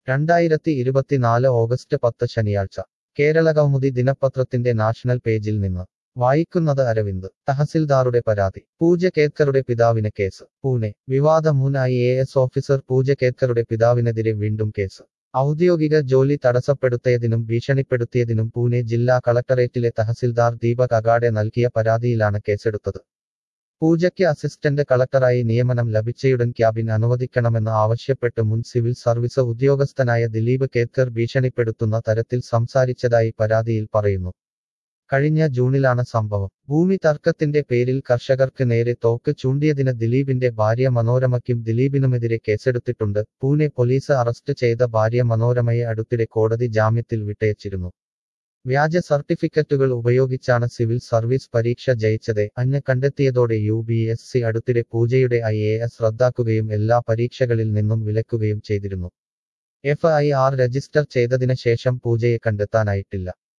രണ്ടായിരത്തി ഇരുപത്തിനാല് ഓഗസ്റ്റ് പത്ത് ശനിയാഴ്ച കേരള കൗമുദി ദിനപത്രത്തിന്റെ നാഷണൽ പേജിൽ നിന്ന് വായിക്കുന്നത് അരവിന്ദ് തഹസിൽദാറുടെ പരാതി പൂജ കേത്കറുടെ പിതാവിന് കേസ് പൂനെ വിവാദ മുൻ I A S officer Pooja കേത്കറുടെ പിതാവിനെതിരെ വീണ്ടും കേസ് ഔദ്യോഗിക ജോലി തടസ്സപ്പെടുത്തിയതിനും ഭീഷണിപ്പെടുത്തിയതിനും പൂനെ ജില്ലാ കളക്ടറേറ്റിലെ തഹസിൽദാർ ദീപക് അഗാഡെ നൽകിയ പരാതിയിലാണ് കേസെടുത്തത് പൂജയ്ക്ക് അസിസ്റ്റന്റ് കളക്ടറായി നിയമനം ലഭിച്ചയുടൻ ക്യാബിൻ അനുവദിക്കണമെന്ന് ആവശ്യപ്പെട്ട് മുൻ സിവിൽ സർവീസ് ഉദ്യോഗസ്ഥനായ ദിലീപ് കേത്കർ ഭീഷണിപ്പെടുത്തുന്ന തരത്തിൽ സംസാരിച്ചതായി പരാതിയിൽ പറയുന്നു കഴിഞ്ഞ ജൂണിലാണ് സംഭവം ഭൂമി തർക്കത്തിന്റെ പേരിൽ കർഷകർക്ക് നേരെ തോക്ക് ചൂണ്ടിയതിന് ദിലീപിന്റെ ഭാര്യ മനോരമയ്ക്കും ദിലീപിനുമെതിരെ കേസെടുത്തിട്ടുണ്ട് പൂനെ പോലീസ് അറസ്റ്റ് ചെയ്ത ഭാര്യ മനോരമയെ അടുത്തിടെ കോടതി ജാമ്യത്തിൽ വിട്ടയച്ചിരുന്നു വ്യാജ സർട്ടിഫിക്കറ്റുകൾ ഉപയോഗിച്ചാണ് സിവിൽ സർവീസ് പരീക്ഷ ജയിച്ചത് അന്ന് കണ്ടെത്തിയതോടെ യു ബി എസ് സി അടുത്തിടെ പൂജയുടെ ഐ എ എസ് റദ്ദാക്കുകയും എല്ലാ പരീക്ഷകളിൽ നിന്നും വിലക്കുകയും ചെയ്തിരുന്നു എഫ് ഐ ആർ രജിസ്റ്റർ ചെയ്തതിന് ശേഷം പൂജയെ കണ്ടെത്താനായിട്ടില്ല